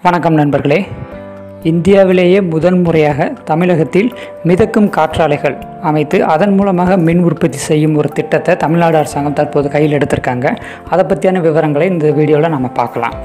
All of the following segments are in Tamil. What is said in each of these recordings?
வணக்கம் நண்பர்களே இந்தியாவிலேயே முதன் முறையாக தமிழகத்தில் மிதக்கும் காற்றாலைகள் அமைத்து அதன் மூலமாக மின் உற்பத்தி செய்யும் ஒரு திட்டத்தை தமிழ்நாடு அரசாங்கம் தற்போது கையில் எடுத்திருக்காங்க அதை பற்றியான விவரங்களை இந்த வீடியோவில் நம்ம பார்க்கலாம்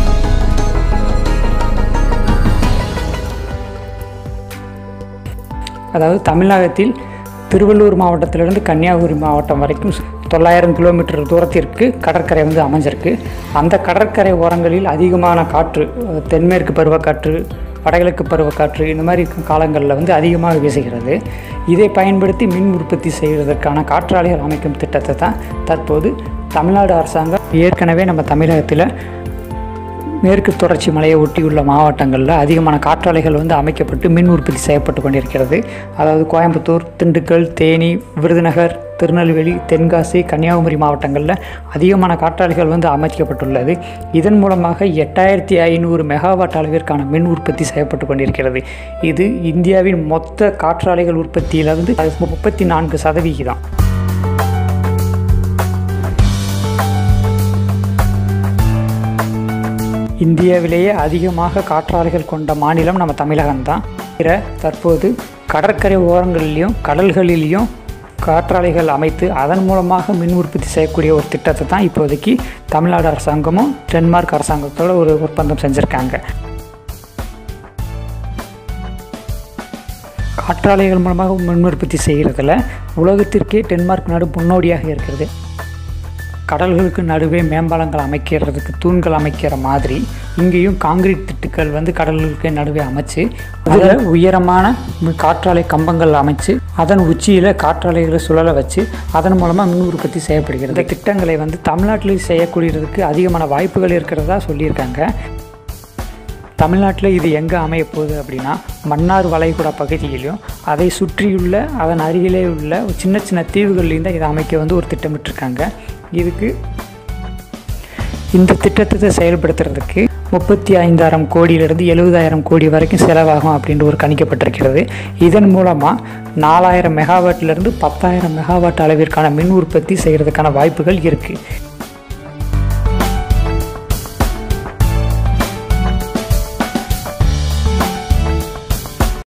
அதாவது தமிழகத்தில் திருவள்ளூர் மாவட்டத்திலிருந்து கன்னியாகுமரி மாவட்டம் வரைக்கும் தொள்ளாயிரம் கிலோமீட்டர் தூரத்திற்கு கடற்கரை வந்து அமைஞ்சிருக்கு அந்த கடற்கரை ஓரங்களில் அதிகமான காற்று அஹ், தென்மேற்கு பருவக்காற்று வடகிழக்கு பருவக்காற்று இந்த மாதிரி காலங்களில் வந்து அதிகமாக வீசுகிறது இதை பயன்படுத்தி மின் உற்பத்தி செய்வதற்கான காற்றாலைகள் அமைக்கும் திட்டத்தை தான் தற்போது தமிழ்நாடு அரசாங்கம் ஏற்கனவே நம்ம தமிழகத்தில் மேற்கு தொடர்ச்சி மலையை ஒட்டியுள்ள மாவட்டங்களில் அதிகமான காற்றாலைகள் வந்து அமைக்கப்பட்டு மின் உற்பத்தி செய்யப்பட்டு கொண்டிருக்கிறது அதாவது கோயம்புத்தூர் திண்டுக்கல் தேனி விருதுநகர் திருநெல்வேலி தென்காசி கன்னியாகுமரி மாவட்டங்களில் அதிகமான காற்றாலைகள் வந்து அமைக்கப்பட்டுள்ளது இதன் மூலமாக எட்டாயிரத்தி ஐநூறு மெகாவாட் அளவிற்கான மின் உற்பத்தி செய்யப்பட்டு கொண்டிருக்கிறது இது இந்தியாவின் மொத்த காற்றாலைகள் உற்பத்தியில் வந்து முப்பத்தி நான்கு சதவிகிதம் இந்தியாவிலேயே அதிகமாக காற்றாலைகள் கொண்ட மாநிலம் நம்ம தமிழகம்தான் பிற தற்போது கடற்கரை ஓரங்களிலையும் கடல்களிலையும் காற்றாலைகள் அமைத்து அதன் மூலமாக மின் உற்பத்தி செய்யக்கூடிய ஒரு திட்டத்தை தான் இப்போதைக்கு தமிழ்நாடு அரசாங்கமும் டென்மார்க் அரசாங்கத்தோட ஒரு ஒப்பந்தம் செஞ்சுருக்காங்க காற்றாலைகள் மூலமாக மின் உற்பத்தி செய்கிறதுல உலகத்திற்கே டென்மார்க் நாடு முன்னோடியாக இருக்கிறது கடல்களுக்கு நடுவே மேம்பாலங்கள் அமைக்கிறதுக்கு தூண்கள் அமைக்கிற மாதிரி இங்கேயும் காங்கிரீட் திட்டுக்கள் வந்து கடல்களுக்கு நடுவே அமைச்சு அதில் உயரமான காற்றாலை கம்பங்கள் அமைச்சு அதன் உச்சியில் காற்றாலைகளை சுழல வச்சு அதன் மூலமாக மின் உற்பத்தி செய்யப்படுகிறது இந்த திட்டங்களை வந்து தமிழ்நாட்டில் செய்யக்கூடியதுக்கு அதிகமான வாய்ப்புகள் இருக்கிறதா சொல்லியிருக்காங்க தமிழ்நாட்டில் இது எங்கே அமைய போகுது அப்படின்னா மன்னார் வளைகுடா பகுதியிலையும் அதை சுற்றியுள்ள அதன் அருகிலே உள்ள ஒரு சின்ன சின்ன தீவுகள்லேயும் தான் இதை அமைக்க வந்து ஒரு திட்டமிட்டிருக்காங்க இதுக்கு இந்த திட்டத்தை செயல்படுத்துறதுக்கு முப்பத்தி ஐந்தாயிரம் கோடியிலிருந்து எழுபதாயிரம் கோடி வரைக்கும் செலவாகும் அப்படின்ற ஒரு கணிக்கப்பட்டிருக்கிறது இதன் மூலமாக நாலாயிரம் மெகாவாட்டிலிருந்து பத்தாயிரம் மெகாவாட் அளவிற்கான மின் உற்பத்தி செய்கிறதுக்கான வாய்ப்புகள் இருக்குது